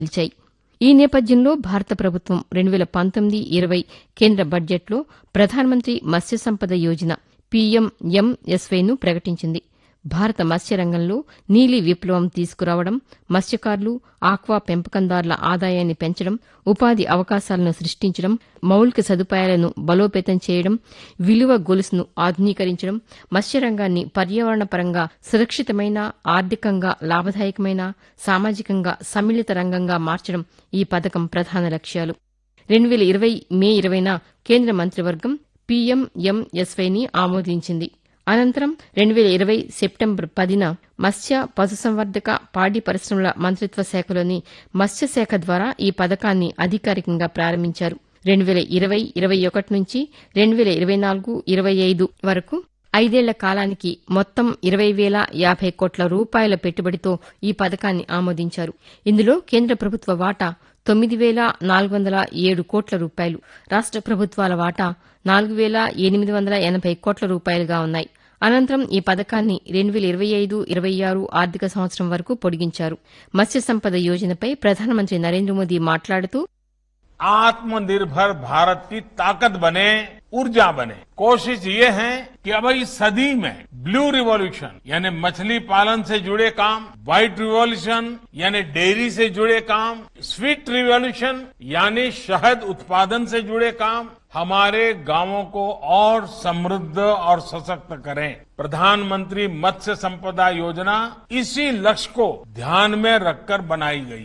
నిలిచాయి ఈ నేపథ్యంలో భారత ప్రభుత్వం రెండు వేల పంతొమ్మిది ఇరవై కేంద్ర బడ్జెట్లో ప్రధానమంత్రి మత్స్య సంపద యోజన పీఎంఎంఎస్వైను ప్రకటించింది భారత మత్స్యరంగంలో నీలి విప్లవం తీసుకురావడం మత్స్యకారులు ఆక్వా పెంపకందారుల ఆదాయాన్ని పెంచడం ఉపాధి అవకాశాలను సృష్టించడం మౌలిక సదుపాయాలను బలోపేతం చేయడం విలువ గొలుసును ఆధునీకరించడం మత్స్యరంగాన్ని పర్యావరణపరంగా సురక్షితమైన ఆర్థికంగా లాభదాయకమైన సామాజికంగా సమ్మిళిత రంగంగా మార్చడం ఈ పథకం ప్రధాన లక్ష్యాలు రెండు వేల ఇరవై మే ఇరవైన కేంద్ర మంత్రివర్గం పీఎంఎంఎస్వైని ఆమోదించింది అనంతరం రెండు వేల ఇరవై సెప్టెంబర్ పదిన మత్స్య పశుసంవర్ధక పాడి పరిశ్రమల మంత్రిత్వ శాఖలోని మత్స్యశాఖ ద్వారా ఈ పథకాన్ని అధికారికంగా ప్రారంభించారు రెండు వేల ఇరవై ఇరవై ఒకటి నుంచి రెండు వేల ఇరవై నాలుగు ఇరవై ఐదు వరకు ఐదేళ్ల కాలానికి మొత్తం ఇరవై వేల యాభై కోట్ల రూపాయల పెట్టుబడితో ఈ పథకాన్ని ఆమోదించారు ఇందులో కేంద్ర ప్రభుత్వ వాటా తొమ్మిది వేల నాలుగు వందల ఏడు కోట్ల రూపాయలు రాష్ట ప్రభుత్వాల వాటా నాలుగు వేల ఎనిమిది వందల ఎనభై కోట్ల రూపాయలుగా ఉన్నాయి అనంతరం ఈ పథకాన్ని రెండు వేల ఇరవై ఐదు ఇరవై ఆరు ఆర్థిక సంవత్సరం వరకు పొడిగించారు మత్స్య సంపద యోజనపై ప్రధానమంత్రి నరేంద్ర మోదీ మాట్లాడుతూ आत्मनिर्भर भारत की ताकत बने ऊर्जा बने कोशिश ये है कि अब इस सदी में ब्लू रिवॉल्यूशन यानी मछली पालन से जुड़े काम व्हाइट रिवॉल्यूशन यानी डेयरी से जुड़े काम स्वीट रिवॉल्यूशन यानी शहद उत्पादन से जुड़े काम हमारे गांवों को और समृद्ध और सशक्त करें प्रधानमंत्री मत्स्य संपदा योजना इसी लक्ष्य को ध्यान में रखकर बनाई गई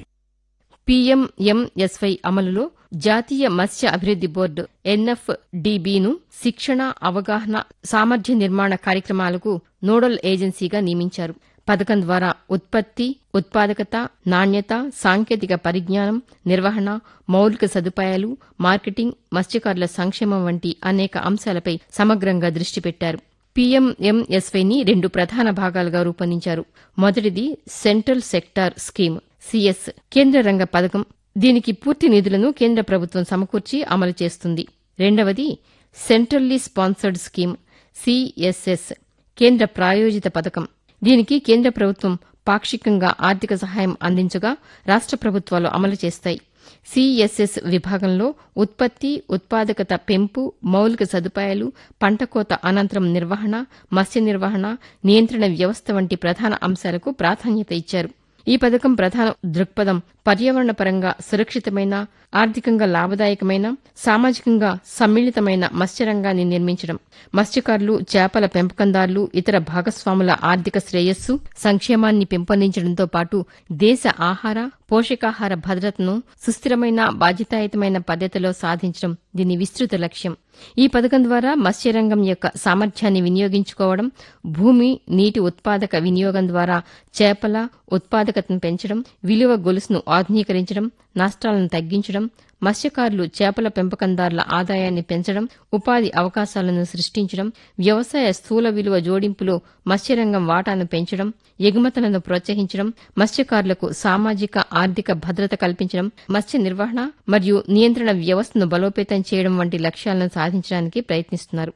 పీఎంఎంఎస్వై అమలులో జాతీయ మత్స్య అభివృద్ది బోర్డు ఎన్ఎఫ్డిబిను శిక్షణ అవగాహన సామర్థ్య నిర్మాణ కార్యక్రమాలకు నోడల్ ఏజెన్సీగా నియమించారు పథకం ద్వారా ఉత్పత్తి ఉత్పాదకత నాణ్యత సాంకేతిక పరిజ్ఞానం నిర్వహణ మౌలిక సదుపాయాలు మార్కెటింగ్ మత్స్యకారుల సంక్షేమం వంటి అనేక అంశాలపై సమగ్రంగా దృష్టి పెట్టారు పీఎంఎంఎస్వైని రెండు ప్రధాన భాగాలుగా రూపొందించారు మొదటిది సెంట్రల్ సెక్టార్ స్కీమ్ సిఎస్ కేంద్ర రంగ పథకం దీనికి పూర్తి నిధులను కేంద్ర ప్రభుత్వం సమకూర్చి అమలు చేస్తుంది రెండవది సెంట్రల్లీ స్పాన్సర్డ్ స్కీమ్ సిఎస్ఎస్ కేంద్ర ప్రాయోజిత పథకం దీనికి కేంద్ర ప్రభుత్వం పాక్షికంగా ఆర్థిక సహాయం అందించగా రాష్ట ప్రభుత్వాలు అమలు చేస్తాయి సిఎస్ఎస్ విభాగంలో ఉత్పత్తి ఉత్పాదకత పెంపు మౌలిక సదుపాయాలు పంట కోత అనంతరం నిర్వహణ మత్స్య నిర్వహణ నియంత్రణ వ్యవస్థ వంటి ప్రధాన అంశాలకు ప్రాధాన్యత ఇచ్చారు ఈ పథకం ప్రధాన దృక్పథం పర్యావరణపరంగా సురక్షితమైన ఆర్థికంగా లాభదాయకమైన సామాజికంగా సమ్మిళితమైన మత్స్యరంగాన్ని నిర్మించడం మత్స్యకారులు చేపల పెంపకందారులు ఇతర భాగస్వాముల ఆర్థిక శ్రేయస్సు సంక్షేమాన్ని పెంపొందించడంతో పాటు దేశ ఆహార పోషకాహార భద్రతను సుస్థిరమైన బాధ్యతాయుతమైన పద్దతిలో సాధించడం దీని విస్తృత లక్ష్యం ఈ పథకం ద్వారా మత్స్యరంగం యొక్క సామర్థ్యాన్ని వినియోగించుకోవడం భూమి నీటి ఉత్పాదక వినియోగం ద్వారా చేపల ఉత్పాదకతను పెంచడం విలువ గొలుసును ఆధునీకరించడం నష్టాలను తగ్గించడం మత్స్యకారులు చేపల పెంపకందారుల ఆదాయాన్ని పెంచడం ఉపాధి అవకాశాలను సృష్టించడం వ్యవసాయ స్థూల విలువ జోడింపులో మత్స్యరంగం వాటాను పెంచడం ఎగుమతులను ప్రోత్సహించడం మత్స్యకారులకు సామాజిక ఆర్థిక భద్రత కల్పించడం మత్స్య నిర్వహణ మరియు నియంత్రణ వ్యవస్థను బలోపేతం చేయడం వంటి లక్ష్యాలను సాధించడానికి ప్రయత్నిస్తున్నారు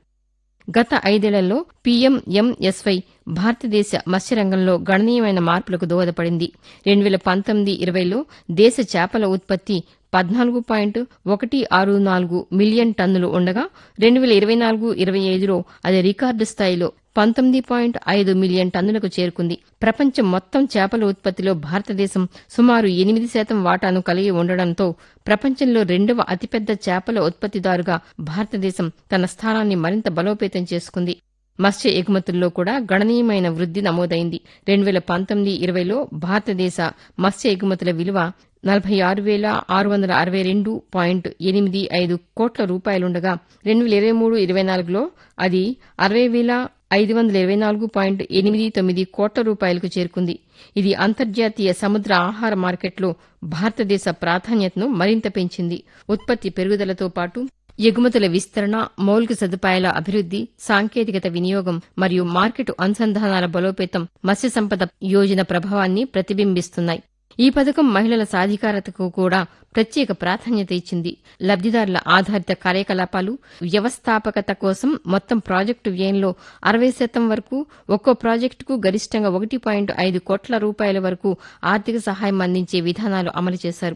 గత ఐదేళ్లలో పీఎంఎంఎస్వై భారతదేశ మత్స్యరంగంలో గణనీయమైన మార్పులకు దోహదపడింది రెండు వేల పంతొమ్మిది ఇరవైలో దేశ చేపల ఉత్పత్తి పద్నాలుగు పాయింట్ ఒకటి ఆరు నాలుగు మిలియన్ టన్నులు ఉండగా రెండు వేల ఇరవై నాలుగు ఇరవై ఐదులో అది రికార్డు స్థాయిలో పంతొమ్మిది పాయింట్ ఐదు మిలియన్ టన్నులకు చేరుకుంది ప్రపంచం మొత్తం చేపల ఉత్పత్తిలో భారతదేశం సుమారు ఎనిమిది శాతం వాటాను కలిగి ఉండడంతో ప్రపంచంలో రెండవ అతిపెద్ద చేపల ఉత్పత్తిదారుగా భారతదేశం తన స్థానాన్ని మరింత బలోపేతం చేసుకుంది మత్స్య ఎగుమతుల్లో కూడా గణనీయమైన వృద్ది నమోదైంది రెండు వేల పంతొమ్మిది ఇరవైలో భారతదేశ మత్స్య ఎగుమతుల విలువ నలభై ఆరు వేల ఆరు వందల అరవై రెండు పాయింట్ ఎనిమిది ఐదు కోట్ల రూపాయలుండగా రెండు వేల ఇరవై మూడు ఇరవై నాలుగులో అది అరవై వేల ఐదు వందల ఇరవై నాలుగు పాయింట్ ఎనిమిది తొమ్మిది కోట్ల రూపాయలకు చేరుకుంది ఇది అంతర్జాతీయ సముద్ర ఆహార మార్కెట్లో భారతదేశ ప్రాధాన్యతను మరింత పెంచింది ఉత్పత్తి పెరుగుదలతో పాటు ఎగుమతుల విస్తరణ మౌలిక సదుపాయాల అభివృద్ది సాంకేతికత వినియోగం మరియు మార్కెట్ అనుసంధానాల బలోపేతం మత్స్య సంపద యోజన ప్రభావాన్ని ప్రతిబింబిస్తున్నాయి ఈ పథకం మహిళల సాధికారతకు కూడా ప్రత్యేక ప్రాధాన్యత ఇచ్చింది లబ్దిదారుల ఆధారిత కార్యకలాపాలు వ్యవస్థాపకత కోసం మొత్తం ప్రాజెక్టు వ్యయంలో అరవై శాతం వరకు ఒక్కో ప్రాజెక్టుకు గరిష్టంగా ఒకటి పాయింట్ ఐదు కోట్ల రూపాయల వరకు ఆర్థిక సహాయం అందించే విధానాలు అమలు చేశారు